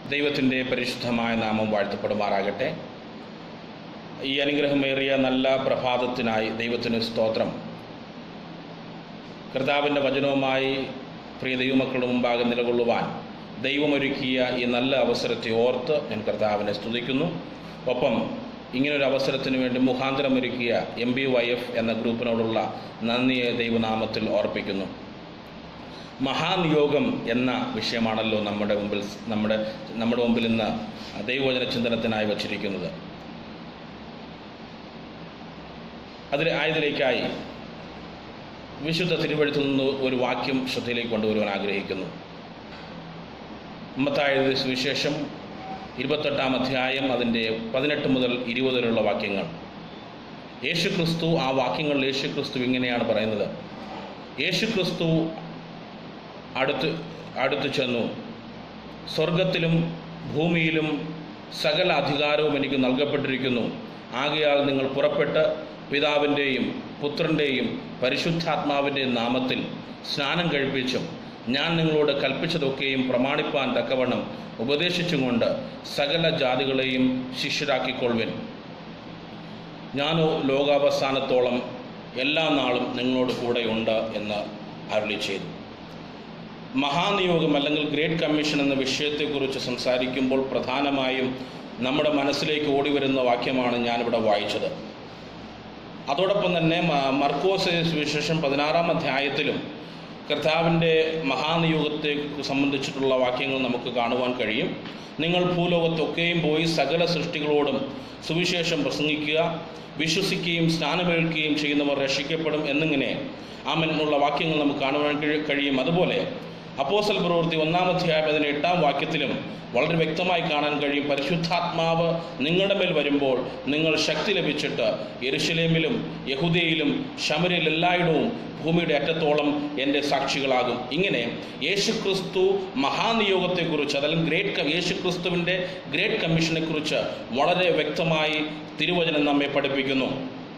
ദൈവത്തിൻ്റെ പരിശുദ്ധമായ നാമം വാഴ്ത്തപ്പെടുമാറാകട്ടെ ഈ അനുഗ്രഹമേറിയ നല്ല പ്രഭാതത്തിനായി ദൈവത്തിന് സ്തോത്രം കർത്താവിൻ്റെ വചനവുമായി പ്രിയ ദൈവമക്കളുടെ മുമ്പാകെ നിലകൊള്ളുവാൻ ദൈവമൊരുക്കിയ ഈ നല്ല അവസരത്തെ ഓർത്ത് ഞാൻ കർത്താവിനെ സ്തുതിക്കുന്നു ഒപ്പം ഇങ്ങനൊരു അവസരത്തിന് വേണ്ടി മുഖാന്തരമൊരുക്കിയ എം ബി വൈ എഫ് എന്ന ഗ്രൂപ്പിനോടുള്ള നന്ദിയെ ദൈവനാമത്തിൽ ഓർപ്പിക്കുന്നു മഹാനിയോഗം എന്ന വിഷയമാണല്ലോ നമ്മുടെ മുമ്പിൽ നമ്മുടെ നമ്മുടെ മുമ്പിൽ ഇന്ന് ദൈവവചന ചിന്തനത്തിനായി വച്ചിരിക്കുന്നത് അതിൽ ആയതിലേക്കായി വിശുദ്ധ തിരുവഴുത്തു നിന്ന് ഒരു വാക്യം ശ്രദ്ധയിലേക്ക് കൊണ്ടുവരുവാൻ ആഗ്രഹിക്കുന്നു മത്തായ സുവിശേഷം ഇരുപത്തെട്ടാം അധ്യായം അതിൻ്റെ പതിനെട്ട് മുതൽ ഇരുപത് വരെയുള്ള വാക്യങ്ങൾ യേശുക്രിസ്തു ആ വാക്യങ്ങളിൽ യേശുക്രിസ്തു ഇങ്ങനെയാണ് പറയുന്നത് യേശുക്രിസ്തു അടുത്ത് അടുത്ത് ചെന്നു സ്വർഗത്തിലും ഭൂമിയിലും സകല അധികാരവും എനിക്ക് നൽകപ്പെട്ടിരിക്കുന്നു ആകയാൽ നിങ്ങൾ പുറപ്പെട്ട് പിതാവിൻ്റെയും പുത്രൻ്റെയും പരിശുദ്ധാത്മാവിൻ്റെയും നാമത്തിൽ സ്നാനം കഴിപ്പിച്ചും ഞാൻ നിങ്ങളോട് കൽപ്പിച്ചതൊക്കെയും പ്രമാണിപ്പാൻ തക്കവണ്ണം ഉപദേശിച്ചും കൊണ്ട് സകല ജാതികളെയും ശിഷ്യരാക്കിക്കൊള്ളുവിൻ ഞാനോ ലോകാവസാനത്തോളം എല്ലാ നാളും നിങ്ങളോട് കൂടെയുണ്ട് എന്ന് അരുളി ചെയ്തു മഹാനിയോഗം അല്ലെങ്കിൽ ഗ്രേറ്റ് കമ്മീഷൻ എന്ന വിഷയത്തെക്കുറിച്ച് സംസാരിക്കുമ്പോൾ പ്രധാനമായും നമ്മുടെ മനസ്സിലേക്ക് ഓടി വരുന്ന വാക്യമാണ് ഞാനിവിടെ വായിച്ചത് അതോടൊപ്പം തന്നെ മർക്കോസ് വിശേഷം പതിനാറാം അധ്യായത്തിലും കർത്താവിൻ്റെ മഹാനിയോഗത്തെ സംബന്ധിച്ചിട്ടുള്ള വാക്യങ്ങൾ നമുക്ക് കാണുവാൻ കഴിയും നിങ്ങൾ ഭൂലോകത്തൊക്കെയും പോയി സകല സൃഷ്ടികളോടും സുവിശേഷം പ്രസംഗിക്കുക വിശ്വസിക്കുകയും സ്നാനമേൽക്കുകയും ചെയ്യുന്നവർ രക്ഷിക്കപ്പെടും എന്നിങ്ങനെ ആമെന്നുള്ള വാക്യങ്ങൾ നമുക്ക് കാണുവാൻ കഴിയും അതുപോലെ അപ്പോസൽ പ്രവൃത്തി ഒന്നാം അധ്യായം അതിൻ്റെ എട്ടാം വാക്യത്തിലും വളരെ വ്യക്തമായി കാണാൻ കഴിയും പരിശുദ്ധാത്മാവ് നിങ്ങളുടെ മേൽ വരുമ്പോൾ നിങ്ങൾ ശക്തി ലഭിച്ചിട്ട് യെരുശലേമിലും യഹുദയിലും ശമരയിൽ എല്ലായിടവും ഭൂമിയുടെ അറ്റത്തോളം എൻ്റെ സാക്ഷികളാകും ഇങ്ങനെ യേശുക്രിസ്തു മഹാനിയോഗത്തെക്കുറിച്ച് അതല്ലെങ്കിൽ ഗ്രേറ്റ് യേശുക്രിസ്തുവിൻ്റെ ഗ്രേറ്റ് കമ്മീഷനെക്കുറിച്ച് വളരെ വ്യക്തമായി തിരുവചനം നമ്മെ പഠിപ്പിക്കുന്നു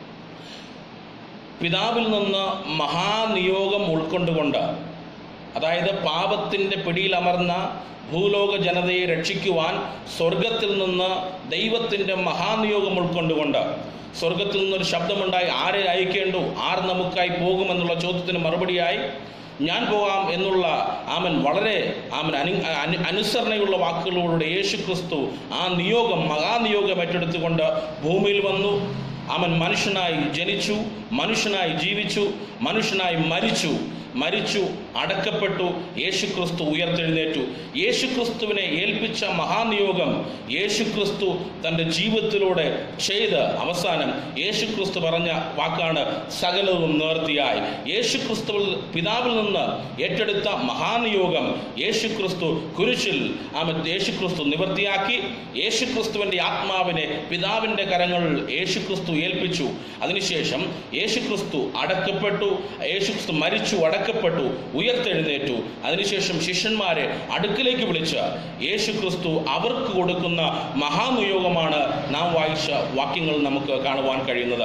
പിതാവിൽ നിന്ന് മഹാനിയോഗം ഉൾക്കൊണ്ടുകൊണ്ട് അതായത് പാപത്തിൻ്റെ പിടിയിലമർന്ന ഭൂലോക ജനതയെ രക്ഷിക്കുവാൻ സ്വർഗത്തിൽ നിന്ന് ദൈവത്തിൻ്റെ മഹാനിയോഗം ഉൾക്കൊണ്ടുകൊണ്ട് സ്വർഗത്തിൽ നിന്നൊരു ശബ്ദമുണ്ടായി ആരെ അയക്കേണ്ടു ആർ നമുക്കായി പോകുമെന്നുള്ള ചോദ്യത്തിന് മറുപടിയായി ഞാൻ പോകാം എന്നുള്ള ആമൻ വളരെ ആമൻ അനു അനുസരണയുള്ള വാക്കുകളോടെ യേശു ക്രിസ്തു ആ നിയോഗം മഹാനിയോഗം ഏറ്റെടുത്തുകൊണ്ട് ഭൂമിയിൽ വന്നു അവൻ മനുഷ്യനായി ജനിച്ചു മനുഷ്യനായി ജീവിച്ചു മനുഷ്യനായി മരിച്ചു മരിച്ചു അടക്കപ്പെട്ടു യേശുക്രിസ്തു ഉയർത്തെഴുന്നേറ്റു യേശുക്രിസ്തുവിനെ ഏൽപ്പിച്ച മഹാനിയോഗം യേശുക്രിസ്തു തൻ്റെ ജീവിതത്തിലൂടെ ചെയ്ത് അവസാനം യേശുക്രിസ്തു പറഞ്ഞ വാക്കാണ് സകലവും നേർത്തിയായി യേശുക്രിസ്തുവിൽ പിതാവിൽ നിന്ന് ഏറ്റെടുത്ത മഹാനിയോഗം യേശുക്രിസ്തു കുരിശിൽ ആമ യേശുക്രിസ്തു നിവൃത്തിയാക്കി യേശുക്രിസ്തുവിൻ്റെ ആത്മാവിനെ പിതാവിൻ്റെ കരങ്ങളിൽ യേശുക്രിസ്തു ഏൽപ്പിച്ചു അതിനുശേഷം യേശുക്രിസ്തു അടക്കപ്പെട്ടു യേശുക്രിസ്തു മരിച്ചു അടക്കപ്പെട്ടു ഉയർത്തെഴുന്നേറ്റു അതിനുശേഷം ശിഷ്യന്മാരെ അടുക്കിലേക്ക് വിളിച്ച് യേശുക്രിസ്തു അവർക്ക് കൊടുക്കുന്ന മഹാനിയോഗമാണ് നാം വായിച്ച വാക്യങ്ങൾ നമുക്ക് കാണുവാൻ കഴിയുന്നത്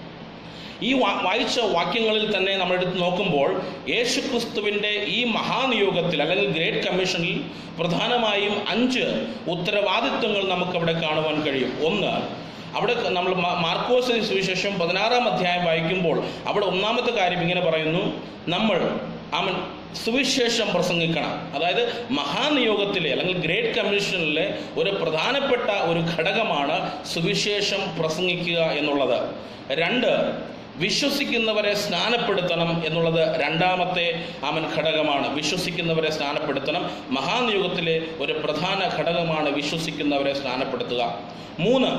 ഈ വായിച്ച വാക്യങ്ങളിൽ തന്നെ നമ്മൾ എടുത്ത് നോക്കുമ്പോൾ യേശു ക്രിസ്തുവിൻ്റെ ഈ മഹാനിയോഗത്തിൽ അല്ലെങ്കിൽ ഗ്രേറ്റ് കമ്മീഷനിൽ പ്രധാനമായും അഞ്ച് ഉത്തരവാദിത്വങ്ങൾ നമുക്കവിടെ കാണുവാൻ കഴിയും ഒന്ന് അവിടെ നമ്മൾ മാർക്കോസ് സുവിശേഷം പതിനാറാം അധ്യായം വായിക്കുമ്പോൾ അവിടെ ഒന്നാമത്തെ കാര്യം ഇങ്ങനെ പറയുന്നു നമ്മൾ അവൻ സുവിശേഷം പ്രസംഗിക്കണം അതായത് മഹാനിയോഗത്തിലെ അല്ലെങ്കിൽ ഗ്രേറ്റ് കമ്മീഷനിലെ ഒരു പ്രധാനപ്പെട്ട ഒരു ഘടകമാണ് സുവിശേഷം പ്രസംഗിക്കുക എന്നുള്ളത് രണ്ട് വിശ്വസിക്കുന്നവരെ സ്നാനപ്പെടുത്തണം എന്നുള്ളത് രണ്ടാമത്തെ അവൻ ഘടകമാണ് വിശ്വസിക്കുന്നവരെ സ്നാനപ്പെടുത്തണം മഹാനിയോഗത്തിലെ ഒരു പ്രധാന ഘടകമാണ് വിശ്വസിക്കുന്നവരെ സ്നാനപ്പെടുത്തുക മൂന്ന്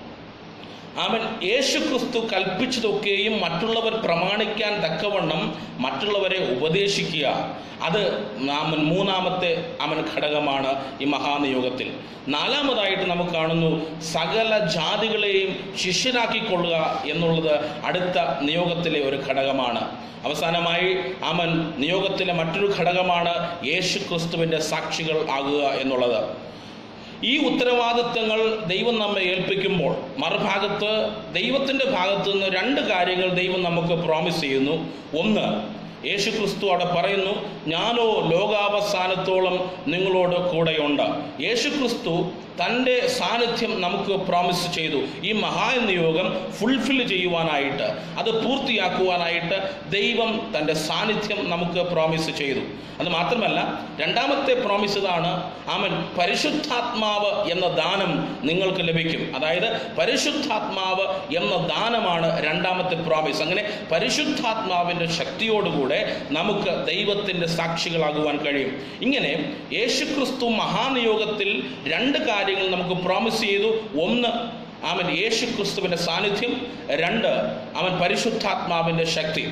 അവൻ യേശുക്രിസ്തു കൽപ്പിച്ചതൊക്കെയും മറ്റുള്ളവർ പ്രമാണിക്കാൻ തക്കവണ്ണം മറ്റുള്ളവരെ ഉപദേശിക്കുക അത് അവൻ മൂന്നാമത്തെ അവൻ ഘടകമാണ് ഈ മഹാനിയോഗത്തിൽ നാലാമതായിട്ട് നമുക്ക് കാണുന്നു സകല ജാതികളെയും ശിഷ്യരാക്കിക്കൊള്ളുക എന്നുള്ളത് അടുത്ത നിയോഗത്തിലെ ഒരു ഘടകമാണ് അവസാനമായി അവൻ നിയോഗത്തിലെ മറ്റൊരു ഘടകമാണ് യേശു ക്രിസ്തുവിൻ്റെ സാക്ഷികൾ ആകുക എന്നുള്ളത് ഈ ഉത്തരവാദിത്തങ്ങൾ ദൈവം നമ്മെ ഏൽപ്പിക്കുമ്പോൾ മറുഭാഗത്ത് ദൈവത്തിൻ്റെ ഭാഗത്തു നിന്ന് രണ്ട് കാര്യങ്ങൾ ദൈവം നമുക്ക് പ്രോമിസ് ചെയ്യുന്നു ഒന്ന് യേശു ക്രിസ്തു അവിടെ പറയുന്നു ഞാനോ ലോകാവസാനത്തോളം നിങ്ങളോട് കൂടെയുണ്ട് യേശു ക്രിസ്തു തൻ്റെ സാന്നിധ്യം നമുക്ക് പ്രോമിസ് ചെയ്തു ഈ മഹാനിയോഗം ഫുൾഫിൽ ചെയ്യുവാനായിട്ട് അത് പൂർത്തിയാക്കുവാനായിട്ട് ദൈവം തൻ്റെ സാന്നിധ്യം നമുക്ക് പ്രോമിസ് ചെയ്തു അത് മാത്രമല്ല രണ്ടാമത്തെ പ്രോമിസ് ഇതാണ് ആമൻ പരിശുദ്ധാത്മാവ് എന്ന ദാനം നിങ്ങൾക്ക് ലഭിക്കും അതായത് പരിശുദ്ധാത്മാവ് എന്ന ദാനമാണ് രണ്ടാമത്തെ പ്രോമിസ് അങ്ങനെ പരിശുദ്ധാത്മാവിൻ്റെ ശക്തിയോടുകൂടെ നമുക്ക് ദൈവത്തിൻ്റെ സാക്ഷികളാകുവാൻ കഴിയും ഇങ്ങനെ യേശുക്രിസ്തു മഹാനിയോഗത്തിൽ രണ്ട് കാര്യങ്ങൾ നമുക്ക് പ്രോമിസ് ചെയ്തു ഒന്ന് അവൻ യേശു ക്രിസ്തുവിൻ്റെ സാന്നിധ്യം രണ്ട് അവൻ പരിശുദ്ധാത്മാവിൻ്റെ ശക്തി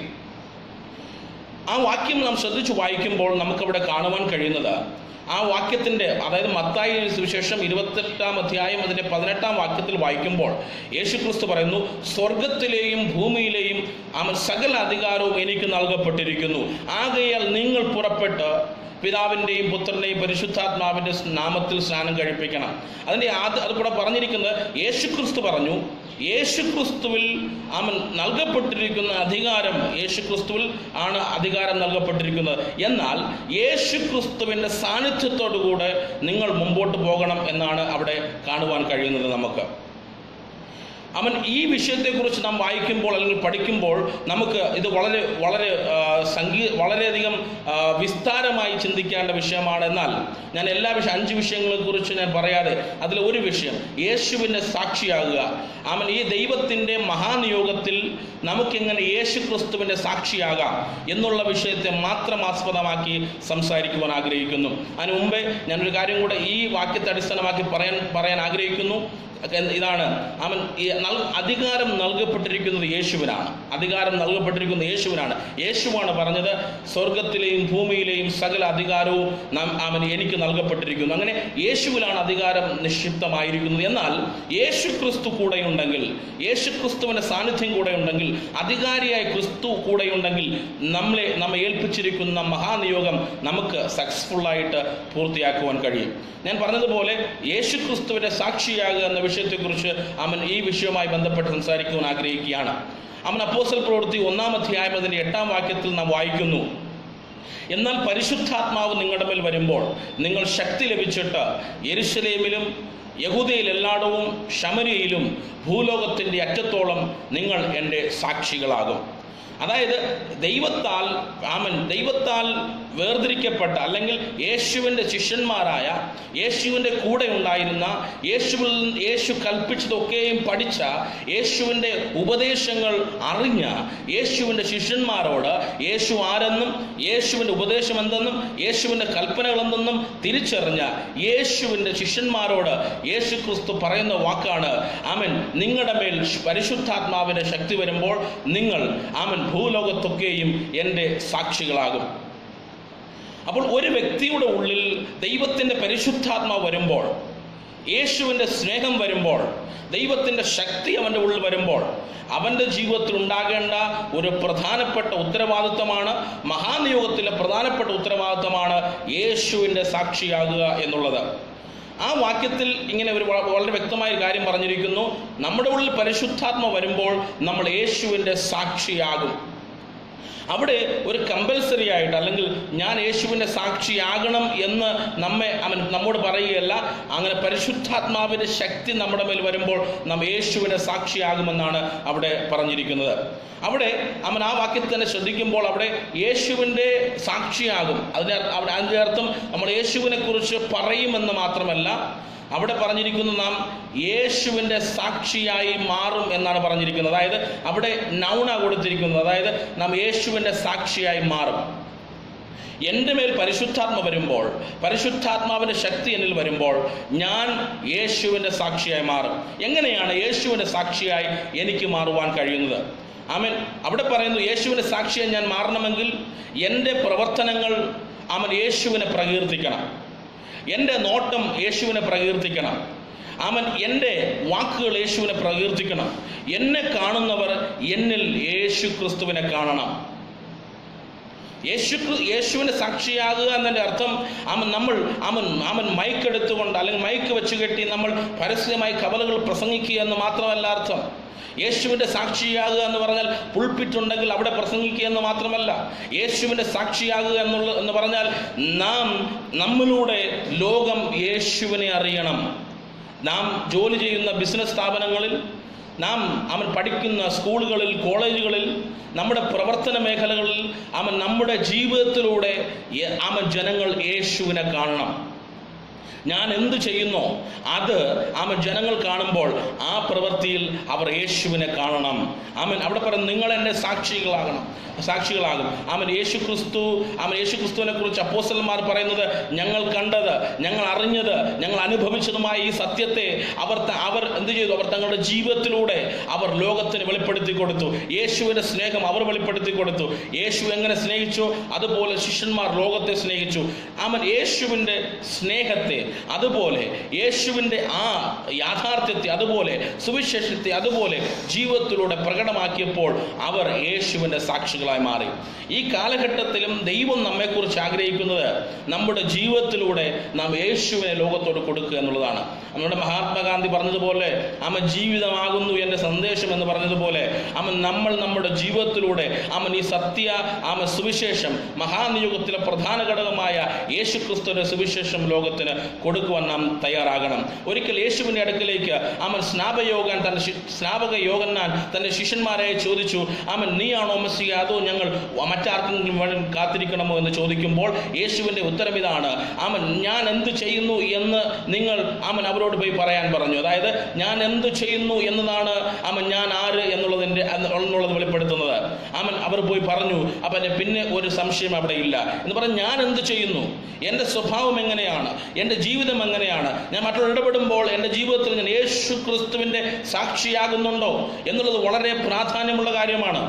ആ വാക്യം നാം ശ്രദ്ധിച്ചു വായിക്കുമ്പോൾ നമുക്കവിടെ കാണുവാൻ കഴിയുന്നത് ആ വാക്യത്തിൻ്റെ അതായത് മത്തായി സുവിശേഷം ഇരുപത്തെട്ടാം അധ്യായം അതിൻ്റെ പതിനെട്ടാം വാക്യത്തിൽ വായിക്കുമ്പോൾ യേശു ക്രിസ്തു പറയുന്നു സ്വർഗത്തിലെയും ഭൂമിയിലെയും അവൻ സകല അധികാരവും എനിക്ക് നൽകപ്പെട്ടിരിക്കുന്നു ആകയാൽ നിങ്ങൾ പുറപ്പെട്ട് പിതാവിൻ്റെയും പുത്രൻ്റെയും പരിശുദ്ധാത്മാവിൻ്റെ നാമത്തിൽ സ്നാനം കഴിപ്പിക്കണം അതിൻ്റെ ആദ്യ അത് കൂടെ പറഞ്ഞിരിക്കുന്നത് യേശുക്രിസ്തു പറഞ്ഞു യേശുക്രിസ്തുവിൽ അവൻ നൽകപ്പെട്ടിരിക്കുന്ന അധികാരം യേശുക്രിസ്തുവിൽ ആണ് അധികാരം നൽകപ്പെട്ടിരിക്കുന്നത് എന്നാൽ യേശുക്രിസ്തുവിൻ്റെ സാന്നിധ്യത്തോടുകൂടെ നിങ്ങൾ മുമ്പോട്ട് പോകണം എന്നാണ് അവിടെ കാണുവാൻ കഴിയുന്നത് നമുക്ക് അവൻ ഈ വിഷയത്തെക്കുറിച്ച് നാം വായിക്കുമ്പോൾ അല്ലെങ്കിൽ പഠിക്കുമ്പോൾ നമുക്ക് ഇത് വളരെ വളരെ ആ, സംഗീ വളരെയധികം ആ, വിസ്താരമായി ചിന്തിക്കേണ്ട വിഷയമാണ് എന്നാൽ ഞാൻ എല്ലാ വിഷയം അഞ്ച് വിഷയങ്ങളെക്കുറിച്ച് ഞാൻ പറയാതെ അതിൽ ഒരു വിഷയം യേശുവിൻ്റെ സാക്ഷിയാകുക അവൻ ഈ ദൈവത്തിൻ്റെ മഹാനിയോഗത്തിൽ നമുക്കെങ്ങനെ യേശു ക്രിസ്തുവിൻ്റെ സാക്ഷിയാകാം എന്നുള്ള വിഷയത്തെ മാത്രം ആസ്പദമാക്കി സംസാരിക്കുവാൻ ആഗ്രഹിക്കുന്നു അതിന് മുമ്പേ ഞാനൊരു കാര്യം കൂടെ ഈ വാക്യത്തെ അടിസ്ഥാനമാക്കി പറയാൻ പറയാൻ ആഗ്രഹിക്കുന്നു ഇതാണ് അവൻ ഈ നൽ- അധികാരം നൽകപ്പെട്ടിരിക്കുന്നത് യേശുവിനാണ് അധികാരം നൽകപ്പെട്ടിരിക്കുന്നത് യേശുവിനാണ് യേശുവാണ് പറഞ്ഞത് സ്വർഗത്തിലെയും ഭൂമിയിലെയും സകല അധികാരവും നാം അവൻ എനിക്ക് നൽകപ്പെട്ടിരിക്കുന്നു അങ്ങനെ യേശുവിലാണ് അധികാരം നിക്ഷിപ്തമായിരിക്കുന്നത് എന്നാൽ യേശു ക്രിസ്തു കൂടെയുണ്ടെങ്കിൽ യേശു ക്രിസ്തുവിൻ്റെ സാന്നിധ്യം കൂടെയുണ്ടെങ്കിൽ അധികാരിയായ ക്രിസ്തു കൂടെയുണ്ടെങ്കിൽ നമ്മളെ നമ്മെ ഏൽപ്പിച്ചിരിക്കുന്ന മഹാനിയോഗം നമുക്ക് സക്സസ്ഫുള്ളായിട്ട് പൂർത്തിയാക്കുവാൻ കഴിയും ഞാൻ പറഞ്ഞതുപോലെ യേശു ക്രിസ്തുവിൻ്റെ സാക്ഷിയാകുക എന്ന വിഷയത്തെക്കുറിച്ച് അവൻ ഈ വിഷയവുമായി ബന്ധപ്പെട്ട് സംസാരിക്കുവാൻ ആഗ്രഹിക്കുകയാണ് അവൻ അപ്പോസൽ പ്രവൃത്തി ഒന്നാം അധ്യായം അതിൻ്റെ എട്ടാം വാക്യത്തിൽ നാം വായിക്കുന്നു എന്നാൽ പരിശുദ്ധാത്മാവ് നിങ്ങളുടെ മേൽ വരുമ്പോൾ നിങ്ങൾ ശക്തി ലഭിച്ചിട്ട് യെരുശലേമിലും യഹൂദയിൽ എല്ലായിടവും ശമരിയിലും ഭൂലോകത്തിൻ്റെ അറ്റത്തോളം നിങ്ങൾ എൻ്റെ സാക്ഷികളാകും അതായത് ദൈവത്താൽ ആമൻ ദൈവത്താൽ വേർതിരിക്കപ്പെട്ട അല്ലെങ്കിൽ യേശുവിൻ്റെ ശിഷ്യന്മാരായ യേശുവിൻ്റെ കൂടെ ഉണ്ടായിരുന്ന യേശുവിൽ യേശു കൽപ്പിച്ചതൊക്കെയും പഠിച്ച യേശുവിൻ്റെ ഉപദേശങ്ങൾ അറിഞ്ഞ യേശുവിൻ്റെ ശിഷ്യന്മാരോട് യേശു ആരെന്നും യേശുവിൻ്റെ ഉപദേശം എന്തെന്നും യേശുവിൻ്റെ കൽപ്പനകൾ എന്തെന്നും തിരിച്ചറിഞ്ഞ യേശുവിൻ്റെ ശിഷ്യന്മാരോട് യേശു ക്രിസ്തു പറയുന്ന വാക്കാണ് ആമൻ നിങ്ങളുടെ മേൽ പരിശുദ്ധാത്മാവിൻ്റെ ശക്തി വരുമ്പോൾ നിങ്ങൾ ആമൻ ഭൂലോകത്തൊക്കെയും എൻ്റെ സാക്ഷികളാകും അപ്പോൾ ഒരു വ്യക്തിയുടെ ഉള്ളിൽ ദൈവത്തിൻ്റെ പരിശുദ്ധാത്മാവ് വരുമ്പോൾ യേശുവിൻ്റെ സ്നേഹം വരുമ്പോൾ ദൈവത്തിൻ്റെ ശക്തി അവൻ്റെ ഉള്ളിൽ വരുമ്പോൾ അവൻ്റെ ജീവിതത്തിൽ ഉണ്ടാകേണ്ട ഒരു പ്രധാനപ്പെട്ട ഉത്തരവാദിത്തമാണ് മഹാനിയോഗത്തിലെ പ്രധാനപ്പെട്ട ഉത്തരവാദിത്തമാണ് യേശുവിൻ്റെ സാക്ഷിയാകുക എന്നുള്ളത് ആ വാക്യത്തിൽ ഇങ്ങനെ ഒരു വ- വളരെ വ്യക്തമായ ഒരു കാര്യം പറഞ്ഞിരിക്കുന്നു നമ്മുടെ ഉള്ളിൽ പരിശുദ്ധാത്മ വരുമ്പോൾ നമ്മൾ യേശുവിൻ്റെ സാക്ഷിയാകും അവിടെ ഒരു കമ്പൽസറി ആയിട്ട് അല്ലെങ്കിൽ ഞാൻ യേശുവിൻ്റെ സാക്ഷിയാകണം എന്ന് നമ്മെ അവൻ നമ്മോട് പറയുകയല്ല അങ്ങനെ പരിശുദ്ധാത്മാവിൻ്റെ ശക്തി നമ്മുടെ മേൽ വരുമ്പോൾ നാം യേശുവിൻ്റെ സാക്ഷിയാകുമെന്നാണ് അവിടെ പറഞ്ഞിരിക്കുന്നത് അവിടെ അവൻ ആ വാക്യത്തിൽ തന്നെ ശ്രദ്ധിക്കുമ്പോൾ അവിടെ യേശുവിൻ്റെ സാക്ഷിയാകും അതിൻ്റെ അർത്ഥം- അവിടെ അതിൻ്റെ അർത്ഥം നമ്മൾ യേശുവിനെ കുറിച്ച് പറയുമെന്ന് മാത്രമല്ല അവിടെ പറഞ്ഞിരിക്കുന്നു നാം യേശുവിൻ്റെ സാക്ഷിയായി മാറും എന്നാണ് പറഞ്ഞിരിക്കുന്നത് അതായത് അവിടെ നൗണ കൊടുത്തിരിക്കുന്നത് അതായത് നാം യേശുവിൻ്റെ സാക്ഷിയായി മാറും എൻ്റെ മേൽ പരിശുദ്ധാത്മ വരുമ്പോൾ പരിശുദ്ധാത്മാവിൻ്റെ ശക്തി എന്നിൽ വരുമ്പോൾ ഞാൻ യേശുവിൻ്റെ സാക്ഷിയായി മാറും എങ്ങനെയാണ് യേശുവിൻ്റെ സാക്ഷിയായി എനിക്ക് മാറുവാൻ കഴിയുന്നത് ആമൻ അവിടെ പറയുന്നു യേശുവിൻ്റെ സാക്ഷിയായി ഞാൻ മാറണമെങ്കിൽ എൻ്റെ പ്രവർത്തനങ്ങൾ അവൻ യേശുവിനെ പ്രകീർത്തിക്കണം എൻ്റെ നോട്ടം യേശുവിനെ പ്രകീർത്തിക്കണം അവൻ എൻ്റെ വാക്കുകൾ യേശുവിനെ പ്രകീർത്തിക്കണം എന്നെ കാണുന്നവർ എന്നിൽ യേശു ക്രിസ്തുവിനെ കാണണം യേശു ക്രി- യേശുവിന് സാക്ഷിയാകുക എന്നതിൻ്റെ അർത്ഥം അവൻ നമ്മൾ അവൻ അവൻ മൈക്ക് എടുത്തുകൊണ്ട് അല്ലെങ്കിൽ മൈക്ക് വെച്ച് കെട്ടി നമ്മൾ പരസ്യമായി കവലകൾ പ്രസംഗിക്കുക എന്ന് മാത്രമല്ല അർത്ഥം യേശുവിൻ്റെ സാക്ഷിയാകുക എന്ന് പറഞ്ഞാൽ പുൾപ്പിറ്റുണ്ടെങ്കിൽ അവിടെ പ്രസംഗിക്കുക എന്ന് മാത്രമല്ല യേശുവിൻ്റെ സാക്ഷിയാകുക എന്നുള്ള എന്ന് പറഞ്ഞാൽ നാം നമ്മിലൂടെ ലോകം യേശുവിനെ അറിയണം നാം ജോലി ചെയ്യുന്ന ബിസിനസ് സ്ഥാപനങ്ങളിൽ നാം അവൻ പഠിക്കുന്ന സ്കൂളുകളിൽ കോളേജുകളിൽ നമ്മുടെ പ്രവർത്തന മേഖലകളിൽ അവൻ നമ്മുടെ ജീവിതത്തിലൂടെ യ- അവൻ ജനങ്ങൾ യേശുവിനെ കാണണം ഞാൻ എന്ത് ചെയ്യുന്നോ അത് അവൻ ജനങ്ങൾ കാണുമ്പോൾ ആ പ്രവൃത്തിയിൽ അവർ യേശുവിനെ കാണണം അവൻ അവിടെ പറയും നിങ്ങൾ എൻ്റെ സാക്ഷികളാകണം സാക്ഷികളാകും അവൻ യേശു ക്രിസ്തു അവൻ യേശു ക്രിസ്തുവിനെ കുറിച്ച് അപ്പോസ്റ്റലന്മാർ പറയുന്നത് ഞങ്ങൾ കണ്ടത് ഞങ്ങൾ അറിഞ്ഞത് ഞങ്ങൾ അനുഭവിച്ചതുമായ ഈ സത്യത്തെ അവർ ത- അവർ എന്ത് ചെയ്തു അവർ തങ്ങളുടെ ജീവിതത്തിലൂടെ അവർ ലോകത്തിന് വെളിപ്പെടുത്തി കൊടുത്തു യേശുവിൻ്റെ സ്നേഹം അവർ വെളിപ്പെടുത്തി കൊടുത്തു യേശു എങ്ങനെ സ്നേഹിച്ചു അതുപോലെ ശിഷ്യന്മാർ ലോകത്തെ സ്നേഹിച്ചു അവൻ യേശുവിൻ്റെ സ്നേഹത്തെ അതുപോലെ യേശുവിൻ്റെ ആ യാഥാർത്ഥ്യത്തെ അതുപോലെ സുവിശേഷത്തെ അതുപോലെ ജീവിതത്തിലൂടെ പ്രകടമാക്കിയപ്പോൾ അവർ യേശുവിൻ്റെ സാക്ഷികളായി മാറി ഈ കാലഘട്ടത്തിലും ദൈവം നമ്മെക്കുറിച്ച് ആഗ്രഹിക്കുന്നത് നമ്മുടെ ജീവിതത്തിലൂടെ നാം യേശുവിനെ ലോകത്തോട് കൊടുക്കുക എന്നുള്ളതാണ് നമ്മുടെ മഹാത്മാഗാന്ധി പറഞ്ഞതുപോലെ അമ്മ ജീവിതമാകുന്നു എൻ്റെ സന്ദേശം എന്ന് പറഞ്ഞതുപോലെ അമ്മ നമ്മൾ നമ്മുടെ ജീവിതത്തിലൂടെ അവൻ ഈ സത്യ ആമ സുവിശേഷം മഹാനിയോഗത്തിലെ പ്രധാന ഘടകമായ യേശു ക്രിസ്തുവിന്റെ സുവിശേഷം ലോകത്തിന് കൊടുക്കുവാൻ നാം തയ്യാറാകണം ഒരിക്കൽ യേശുവിന്റെ അടുക്കലേക്ക് അവൻ സ്നാപയോഗൻ തന്റെ ശി- സ്നാപക യോഗന്നാൻ തന്റെ ശിഷ്യന്മാരെ ചോദിച്ചു അവൻ നീയാണോ മെസ്സിയ അതോ ഞങ്ങൾ മറ്റാർക്കെങ്കിലും വേണ്ടി കാത്തിരിക്കണമോ എന്ന് ചോദിക്കുമ്പോൾ യേശുവിന്റെ ഉത്തരം ഇതാണ് അവൻ ഞാൻ എന്ത് ചെയ്യുന്നു എന്ന് നിങ്ങൾ അവൻ അവരോട് പോയി പറയാൻ പറഞ്ഞു അതായത് ഞാൻ എന്ത് ചെയ്യുന്നു എന്നതാണ് അവൻ ഞാൻ ആര് എന്നുള്ളതിന്റെ എന്നുള്ളത് വെളിപ്പെടുത്തുന്നത് അവൻ അവർ പോയി പറഞ്ഞു അവന് പിന്നെ ഒരു സംശയം അവിടെ ഇല്ല എന്ന് പറഞ്ഞ് ഞാൻ എന്ത് ചെയ്യുന്നു എൻ്റെ സ്വഭാവം എങ്ങനെയാണ് എൻ്റെ ജീവിതം എങ്ങനെയാണ് ഞാൻ മറ്റുള്ള ഇടപെടുമ്പോൾ എൻ്റെ ജീവിതത്തിൽ ഞാൻ യേശു ക്രിസ്തുവിൻ്റെ സാക്ഷിയാകുന്നുണ്ടോ എന്നുള്ളത് വളരെ പ്രാധാന്യമുള്ള കാര്യമാണ്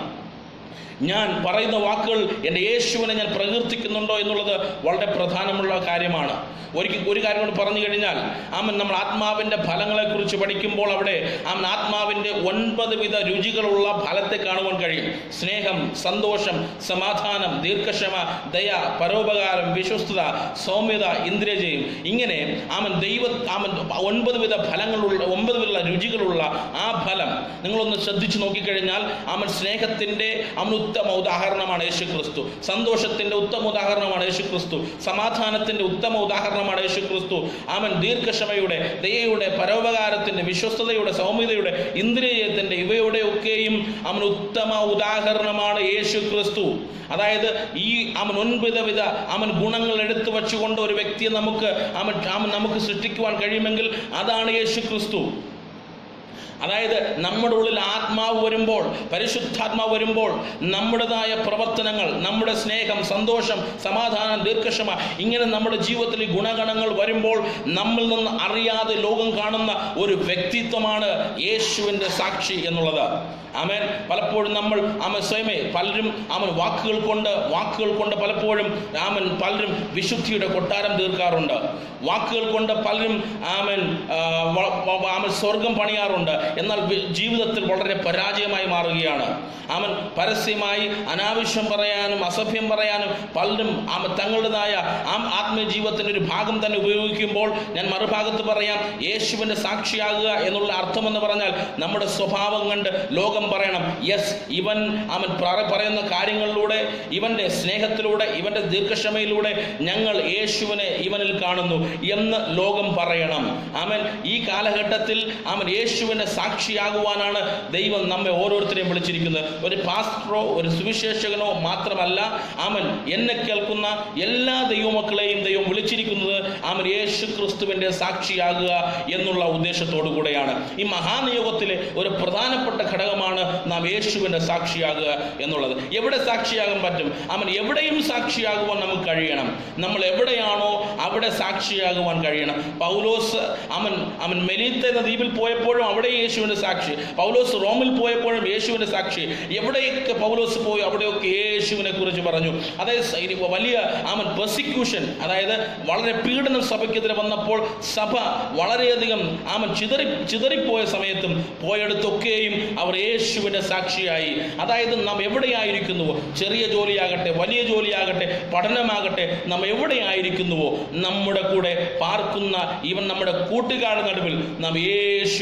ഞാൻ പറയുന്ന വാക്കുകൾ എൻ്റെ യേശുവിനെ ഞാൻ പ്രകീർത്തിക്കുന്നുണ്ടോ എന്നുള്ളത് വളരെ പ്രധാനമുള്ള കാര്യമാണ് ഒരിക്കൽ ഒരു കാര്യം കൂടി പറഞ്ഞു കഴിഞ്ഞാൽ ആമൻ നമ്മൾ ആത്മാവിൻ്റെ ഫലങ്ങളെക്കുറിച്ച് പഠിക്കുമ്പോൾ അവിടെ ആമൻ ആത്മാവിൻ്റെ ഒൻപത് വിധ രുചികളുള്ള ഫലത്തെ കാണുവാൻ കഴിയും സ്നേഹം സന്തോഷം സമാധാനം ദീർഘക്ഷമ ദയ പരോപകാരം വിശ്വസ്തത സൗമ്യത ഇന്ദ്രിയജയം ഇങ്ങനെ ആമൻ ദൈവ ആമൻ ഒൻപത് വിധ ഫലങ്ങളുള്ള ഒമ്പത് വിധ രുചികളുള്ള ആ ഫലം നിങ്ങളൊന്ന് ശ്രദ്ധിച്ചു നോക്കിക്കഴിഞ്ഞാൽ അവൻ സ്നേഹത്തിൻ്റെ അവൻ ഉത്തമ ഉദാഹരണമാണ് യേശു ക്രിസ്തു സന്തോഷത്തിൻ്റെ ഉത്തമ ഉദാഹരണമാണ് യേശു ക്രിസ്തു സമാധാനത്തിൻ്റെ ഉത്തമ ഉദാഹരണമാണ് യേശു ക്രിസ്തു അവൻ ദീർഘക്ഷമയുടെ ദയയുടെ പരോപകാരത്തിൻ്റെ വിശ്വസ്തതയുടെ സൗമ്യതയുടെ ഇന്ദ്രിയത്തിൻ്റെ ഇവയുടെ ഒക്കെയും അവൻ ഉത്തമ ഉദാഹരണമാണ് യേശു ക്രിസ്തു അതായത് ഈ അവൻ ഒൻപത് വിധ അവൻ ഗുണങ്ങൾ എടുത്തു വച്ചുകൊണ്ട് ഒരു വ്യക്തിയെ നമുക്ക് അവൻ അവൻ നമുക്ക് സൃഷ്ടിക്കുവാൻ കഴിയുമെങ്കിൽ അതാണ് യേശു ക്രിസ്തു അതായത് നമ്മുടെ ഉള്ളിൽ ആത്മാവ് വരുമ്പോൾ പരിശുദ്ധാത്മാവ് വരുമ്പോൾ നമ്മുടേതായ പ്രവർത്തനങ്ങൾ നമ്മുടെ സ്നേഹം സന്തോഷം സമാധാനം ദീർഘക്ഷമ ഇങ്ങനെ നമ്മുടെ ജീവിതത്തിൽ ഈ ഗുണഗണങ്ങൾ വരുമ്പോൾ നമ്മിൽ നിന്ന് അറിയാതെ ലോകം കാണുന്ന ഒരു വ്യക്തിത്വമാണ് യേശുവിൻ്റെ സാക്ഷി എന്നുള്ളത് ആമേൻ പലപ്പോഴും നമ്മൾ ആമൻ സ്വയമേ പലരും ആമൻ വാക്കുകൾ കൊണ്ട് വാക്കുകൾ കൊണ്ട് പലപ്പോഴും ആമൻ പലരും വിശുദ്ധിയുടെ കൊട്ടാരം തീർക്കാറുണ്ട് വാക്കുകൾ കൊണ്ട് പലരും ആമൻ ആ, വ- വ- ആമൻ സ്വർഗം പണിയാറുണ്ട് എന്നാൽ വി- ജീവിതത്തിൽ വളരെ പരാജയമായി മാറുകയാണ് അവൻ പരസ്യമായി അനാവശ്യം പറയാനും അസഭ്യം പറയാനും പലരും ആമ തങ്ങളുടേതായ ആ ആത്മീയ ജീവിതത്തിൻ്റെ ഒരു ഭാഗം തന്നെ ഉപയോഗിക്കുമ്പോൾ ഞാൻ മറുഭാഗത്ത് പറയാം യേശുവിൻ്റെ സാക്ഷിയാകുക എന്നുള്ള അർത്ഥമെന്ന് പറഞ്ഞാൽ നമ്മുടെ സ്വഭാവം കണ്ട് ലോകം പറയണം യെസ് ഇവൻ അവൻ പറ- പറയുന്ന കാര്യങ്ങളിലൂടെ ഇവൻ്റെ സ്നേഹത്തിലൂടെ ഇവൻ്റെ ദീർഘക്ഷമയിലൂടെ ഞങ്ങൾ യേശുവിനെ ഇവനിൽ കാണുന്നു എന്ന് ലോകം പറയണം അവൻ ഈ കാലഘട്ടത്തിൽ അവൻ യേശുവിൻ്റെ സാക്ഷിയാകുവാനാണ് ദൈവം നമ്മെ ഓരോരുത്തരെയും വിളിച്ചിരിക്കുന്നത് ഒരു പാസ്റ്ററോ ഒരു സുവിശേഷകനോ മാത്രമല്ല അവൻ എന്നെ കേൾക്കുന്ന എല്ലാ ദൈവമക്കളെയും ദൈവം വിളിച്ചിരിക്കുന്നത് അവൻ യേശു ക്രിസ്തുവിൻ്റെ സാക്ഷിയാകുക എന്നുള്ള ഉദ്ദേശത്തോടു കൂടെയാണ് ഈ മഹാനിയോഗത്തിലെ ഒരു പ്രധാനപ്പെട്ട ഘടകമാണ് നാം യേശുവിൻ്റെ സാക്ഷിയാകുക എന്നുള്ളത് എവിടെ സാക്ഷിയാകാൻ പറ്റും അവൻ എവിടെയും സാക്ഷിയാകുവാൻ നമുക്ക് കഴിയണം നമ്മൾ എവിടെയാണോ അവിടെ സാക്ഷിയാകുവാൻ കഴിയണം പൗലോസ് അവൻ അവൻ മെലീത്ത എന്ന ദ്വീപിൽ പോയപ്പോഴും അവിടെ യേശുവിൻ്റെ സാക്ഷി പൗലോസ് റോമിൽ പോയപ്പോഴും യേശുവിൻ്റെ സാക്ഷി എവിടെയൊക്കെ പൗലോസ് പോയി അവിടെയൊക്കെ യേശുവിനെ കുറിച്ച് പറഞ്ഞു അതായത് സ- ഇനി വലിയ അവൻ പെർസിക്യൂഷൻ അതായത് വളരെ പീഡനം സഭയ്ക്കെതിരെ വന്നപ്പോൾ സഭ വളരെയധികം അവൻ ചിതറി ചിതറിപ്പോയ സമയത്തും പോയെടുത്തൊക്കെയും അവർ യേശുവിൻ്റെ സാക്ഷിയായി അതായത് നാം എവിടെയായിരിക്കുന്നുവോ ചെറിയ ജോലിയാകട്ടെ വലിയ ജോലിയാകട്ടെ പഠനമാകട്ടെ നാം എവിടെയായിരിക്കുന്നുവോ നമ്മുടെ കൂടെ പാർക്കുന്ന ഇവൻ നമ്മുടെ കൂട്ടുകാരുടെ നടുവിൽ നാം യേശു ക്രിസ്തുവിനെ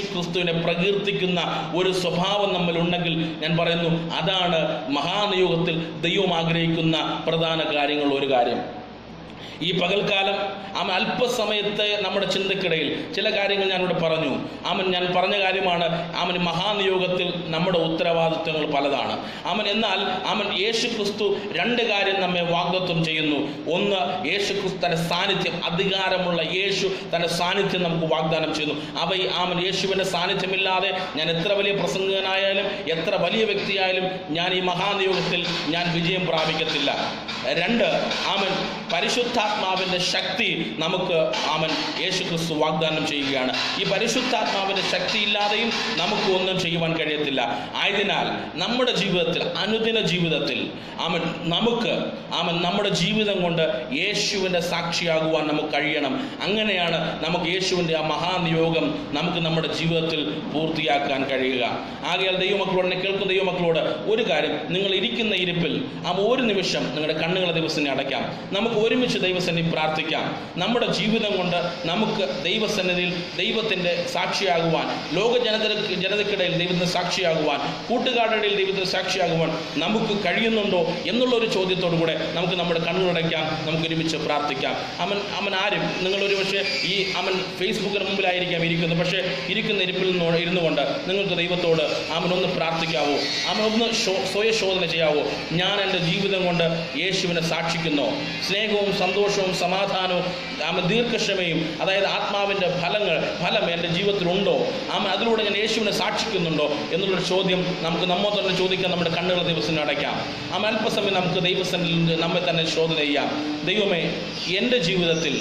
ദൈവത്തിനെ പ്രകീർത്തിക്കുന്ന ഒരു സ്വഭാവം നമ്മൾ ഉണ്ടെങ്കിൽ ഞാൻ പറയുന്നു അതാണ് മഹാനിയോഗത്തിൽ ദൈവം ആഗ്രഹിക്കുന്ന പ്രധാന കാര്യങ്ങൾ ഒരു കാര്യം ഈ പകൽക്കാലം അവൻ അല്പസമയത്തെ നമ്മുടെ ചിന്തക്കിടയിൽ ചില കാര്യങ്ങൾ ഞാനിവിടെ പറഞ്ഞു അവൻ ഞാൻ പറഞ്ഞ കാര്യമാണ് അവൻ മഹാനിയോഗത്തിൽ നമ്മുടെ ഉത്തരവാദിത്വങ്ങൾ പലതാണ് അവൻ എന്നാൽ അവൻ യേശു ക്രിസ്തു രണ്ട് കാര്യം നമ്മെ വാഗ്ദത്വം ചെയ്യുന്നു ഒന്ന് യേശു ക്രിസ്തു തന്റെ സാന്നിധ്യം അധികാരമുള്ള യേശു തന്റെ സാന്നിധ്യം നമുക്ക് വാഗ്ദാനം ചെയ്യുന്നു അവ അവൻ യേശുവിന്റെ സാന്നിധ്യമില്ലാതെ ഞാൻ എത്ര വലിയ പ്രസംഗകനായാലും എത്ര വലിയ വ്യക്തിയായാലും ഞാൻ ഈ മഹാനിയോഗത്തിൽ ഞാൻ വിജയം പ്രാപിക്കത്തില്ല രണ്ട് അവൻ പരിശുദ്ധാത്മാവിന്റെ ശക്തി നമുക്ക് അവൻ യേശു ക്രിസ്തു വാഗ്ദാനം ചെയ്യുകയാണ് ഈ പരിശുദ്ധാത്മാവിന്റെ ശക്തി ഇല്ലാതെയും നമുക്ക് ഒന്നും ചെയ്യുവാൻ കഴിയത്തില്ല ആയതിനാൽ നമ്മുടെ ജീവിതത്തിൽ അനുദിന ജീവിതത്തിൽ അവൻ നമുക്ക് അവൻ നമ്മുടെ ജീവിതം കൊണ്ട് യേശുവിൻ്റെ സാക്ഷിയാകുവാൻ നമുക്ക് കഴിയണം അങ്ങനെയാണ് നമുക്ക് യേശുവിൻ്റെ ആ മഹാനിയോഗം നമുക്ക് നമ്മുടെ ജീവിതത്തിൽ പൂർത്തിയാക്കാൻ കഴിയുക ആകയാൽ ദൈവമക്കളോട് എന്നെ കേൾക്കുന്ന ദൈവമക്കളോട് ഒരു കാര്യം നിങ്ങൾ ഇരിക്കുന്ന ഇരിപ്പിൽ ആ ഒരു നിമിഷം നിങ്ങളുടെ കണ്ണുകളെ ദൈവസന്നെ അടയ്ക്കാം നമുക്ക് ഒരുമിച്ച് ദൈവസന്നിധി പ്രാർത്ഥിക്കാം നമ്മുടെ ജീവിതം കൊണ്ട് നമുക്ക് ദൈവസന്നിധിയിൽ ദൈവത്തിൻ്റെ സാക്ഷിയാകുവാൻ ലോക ജനത ജനതയ്ക്കിടയിൽ ദൈവത്തിന് സാക്ഷിയാകുവാൻ കൂട്ടുകാരുടെ ഇടയിൽ ദൈവത്തിന് സാക്ഷിയാകുവാൻ നമുക്ക് കഴിയുന്നുണ്ടോ എന്നുള്ള ഒരു ചോദ്യത്തോടു കൂടെ നമുക്ക് നമ്മുടെ കണ്ണുകളടയ്ക്കാം നമുക്ക് ഒരുമിച്ച് പ്രാർത്ഥിക്കാം അവൻ അവൻ ആരും നിങ്ങൾ ഒരു പക്ഷേ ഈ അവൻ ഫേസ്ബുക്കിന് മുമ്പിലായിരിക്കാം ഇരിക്കുന്നത് പക്ഷേ ഇരിക്കുന്ന ഇരിപ്പിൽ നിന്ന് ഇരുന്നു കൊണ്ട് നിങ്ങൾക്ക് ദൈവത്തോട് അവൻ ഒന്ന് പ്രാർത്ഥിക്കാവോ അവൻ ഒന്ന് ശോ- സ്വയശോധന ചെയ്യാവോ ഞാൻ എൻ്റെ ജീവിതം കൊണ്ട് യേശുവിനെ സാക്ഷിക്കുന്നോ സ്നേഹവും സന്തോഷവും സമാധാനവും അവൻ ദീർഘക്ഷമയും അതായത് ആത്മാവിൻ്റെ ഫലങ്ങൾ ഫലം എൻ്റെ ജീവിതത്തിലുണ്ടോ അവൻ അതിലൂടെ ഞാൻ യേശുവിനെ സാക്ഷിക്കുന്നുണ്ടോ എന്നുള്ളൊരു ചോദ്യം നമുക്ക് നമ്മെ തന്നെ ചോദിക്കാൻ നമ്മുടെ കണ്ണുകൾ ദൈവത്തിന് അടയ്ക്കാം അവൻ അല്പസമയം നമുക്ക് ദൈവസന്നിധിയിൽ നമ്മെ തന്നെ ശോധന ചെയ്യാം ദൈവമേ എൻ്റെ ജീവിതത്തിൽ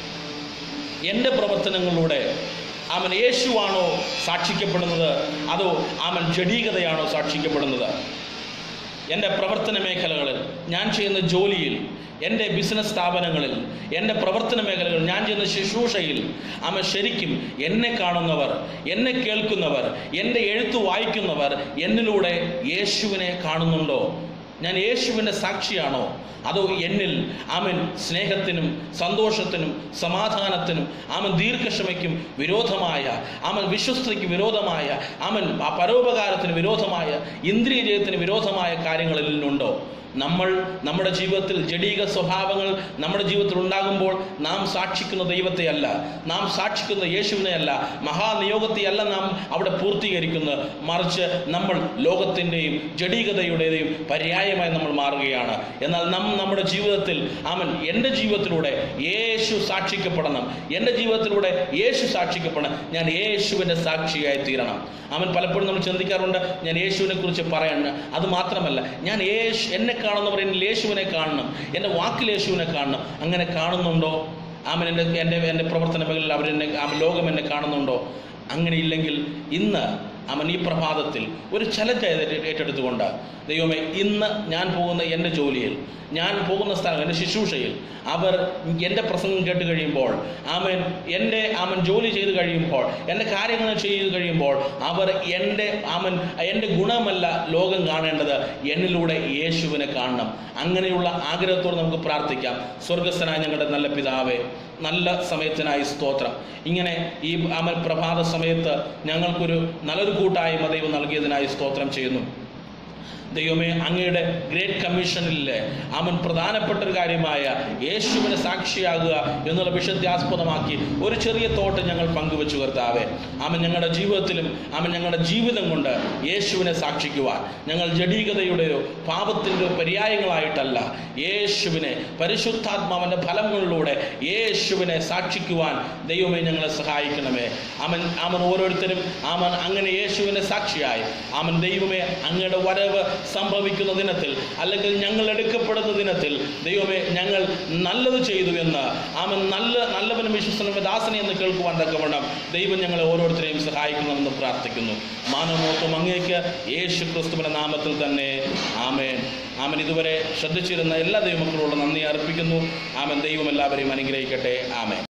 എൻ്റെ പ്രവർത്തനങ്ങളിലൂടെ അവൻ യേശുവാണോ സാക്ഷിക്കപ്പെടുന്നത് അതോ അവൻ ജഡീകതയാണോ സാക്ഷിക്കപ്പെടുന്നത് എൻ്റെ പ്രവർത്തന മേഖലകളിൽ ഞാൻ ചെയ്യുന്ന ജോലിയിൽ എൻ്റെ ബിസിനസ് സ്ഥാപനങ്ങളിൽ എൻ്റെ പ്രവർത്തന മേഖലകളിൽ ഞാൻ ചെയ്യുന്ന ശുശ്രൂഷയിൽ അവൻ ശരിക്കും എന്നെ കാണുന്നവർ എന്നെ കേൾക്കുന്നവർ എൻ്റെ എഴുത്ത് വായിക്കുന്നവർ എന്നിലൂടെ യേശുവിനെ കാണുന്നുണ്ടോ ഞാൻ യേശുവിൻ്റെ സാക്ഷിയാണോ അതോ എന്നിൽ അവൻ സ്നേഹത്തിനും സന്തോഷത്തിനും സമാധാനത്തിനും അവൻ ദീർഘക്ഷമയ്ക്കും വിരോധമായ അവൻ വിശ്വസ്തയ്ക്ക് വിരോധമായ അവൻ ആ പരോപകാരത്തിന് വിരോധമായ ഇന്ദ്രിയ ജയത്തിന് വിരോധമായ കാര്യങ്ങളിൽ നിന്നുണ്ടോ നമ്മൾ നമ്മുടെ ജീവിതത്തിൽ ജഡീക സ്വഭാവങ്ങൾ നമ്മുടെ ജീവിതത്തിൽ ഉണ്ടാകുമ്പോൾ നാം സാക്ഷിക്കുന്ന ദൈവത്തെയല്ല നാം സാക്ഷിക്കുന്ന യേശുവിനെയല്ല മഹാനിയോഗത്തെയല്ല നാം അവിടെ പൂർത്തീകരിക്കുന്നത് മറിച്ച് നമ്മൾ ലോകത്തിൻ്റെയും ജഡീകതയുടെയും പര്യായമായി നമ്മൾ മാറുകയാണ് എന്നാൽ നാം നമ്മുടെ ജീവിതത്തിൽ അവൻ എൻ്റെ ജീവിതത്തിലൂടെ യേശു സാക്ഷിക്കപ്പെടണം എൻ്റെ ജീവിതത്തിലൂടെ യേശു സാക്ഷിക്കപ്പെടണം ഞാൻ യേശുവിൻ്റെ സാക്ഷിയായി തീരണം അവൻ പലപ്പോഴും നമ്മൾ ചിന്തിക്കാറുണ്ട് ഞാൻ യേശുവിനെ കുറിച്ച് പറയണം അത് മാത്രമല്ല ഞാൻ യേശു എന്നെ കാണുന്നവർ എന്നിൽ യേശുവിനെ കാണണം എൻ്റെ വാക്കിൽ യേശുവിനെ കാണണം അങ്ങനെ കാണുന്നുണ്ടോ അവൻ എൻ്റെ എൻ്റെ എൻ്റെ പ്രവർത്തന മേഖലയിൽ അവരെന്നെ അവൻ ലോകം എന്നെ കാണുന്നുണ്ടോ അങ്ങനെ ഇല്ലെങ്കിൽ ഇന്ന് അവൻ ഈ പ്രഭാതത്തിൽ ഒരു ചലഞ്ച് ഏറ്റെടുത്തുകൊണ്ട് ദൈവമേ ഇന്ന് ഞാൻ പോകുന്ന എൻ്റെ ജോലിയിൽ ഞാൻ പോകുന്ന സ്ഥലം എൻ്റെ ശുശ്രൂഷയിൽ അവർ എൻ്റെ പ്രസംഗം കേട്ട് കഴിയുമ്പോൾ അവൻ എൻ്റെ അവൻ ജോലി ചെയ്ത് കഴിയുമ്പോൾ എൻ്റെ കാര്യങ്ങൾ ചെയ്ത് കഴിയുമ്പോൾ അവർ എൻ്റെ അവൻ എൻ്റെ ഗുണമല്ല ലോകം കാണേണ്ടത് എന്നിലൂടെ യേശുവിനെ കാണണം അങ്ങനെയുള്ള ആഗ്രഹത്തോടെ നമുക്ക് പ്രാർത്ഥിക്കാം സ്വർഗസ്ഥനായ ഞങ്ങളുടെ നല്ല പിതാവേ നല്ല സമയത്തിനായി സ്തോത്രം ഇങ്ങനെ ഈ അവൻ പ്രഭാത സമയത്ത് ഞങ്ങൾക്കൊരു നല്ലൊരു കൂട്ടായ്മ ദൈവം നൽകിയതിനായി സ്തോത്രം ചെയ്യുന്നു ദൈവമേ അങ്ങയുടെ ഗ്രേറ്റ് കമ്മീഷനിലെ അവൻ പ്രധാനപ്പെട്ട ഒരു കാര്യമായ യേശുവിനെ സാക്ഷിയാകുക എന്നുള്ള വിഷയത്തെ ആസ്പദമാക്കി ഒരു ചെറിയ തോട്ട് ഞങ്ങൾ പങ്കുവെച്ചു കർത്താവെ അവൻ ഞങ്ങളുടെ ജീവിതത്തിലും അവൻ ഞങ്ങളുടെ ജീവിതം കൊണ്ട് യേശുവിനെ സാക്ഷിക്കുവാൻ ഞങ്ങൾ ജഡീകതയുടെയോ പാപത്തിൻ്റെ പര്യായങ്ങളായിട്ടല്ല യേശുവിനെ പരിശുദ്ധാത്മാവിൻ്റെ ഫലങ്ങളിലൂടെ യേശുവിനെ സാക്ഷിക്കുവാൻ ദൈവമേ ഞങ്ങളെ സഹായിക്കണമേ അവൻ അവൻ ഓരോരുത്തരും അവൻ അങ്ങനെ യേശുവിനെ സാക്ഷിയായി അവൻ ദൈവമേ അങ്ങയുടെ വരവ് സംഭവിക്കുന്ന ദിനത്തിൽ അല്ലെങ്കിൽ ഞങ്ങൾ എടുക്കപ്പെടുന്ന ദിനത്തിൽ ദൈവമേ ഞങ്ങൾ നല്ലത് ചെയ്തു എന്ന് അവൻ നല്ല നല്ലവനും വിശ്വസനും ദാസനെ എന്ന് കേൾക്കുവാൻ തക്കവണ്ണം ദൈവം ഞങ്ങളെ ഓരോരുത്തരെയും സഹായിക്കണമെന്ന് പ്രാർത്ഥിക്കുന്നു മാനവമോത്വം അങ്ങേക്ക് യേശു ക്രിസ്തുവിന്റെ നാമത്തിൽ തന്നെ ആമേൻ ആമൻ ഇതുവരെ ശ്രദ്ധിച്ചിരുന്ന എല്ലാ ദൈവമക്കളോടും നന്ദി അർപ്പിക്കുന്നു ആമൻ ദൈവം എല്ലാവരെയും അനുഗ്രഹിക്കട്ടെ ആമേൻ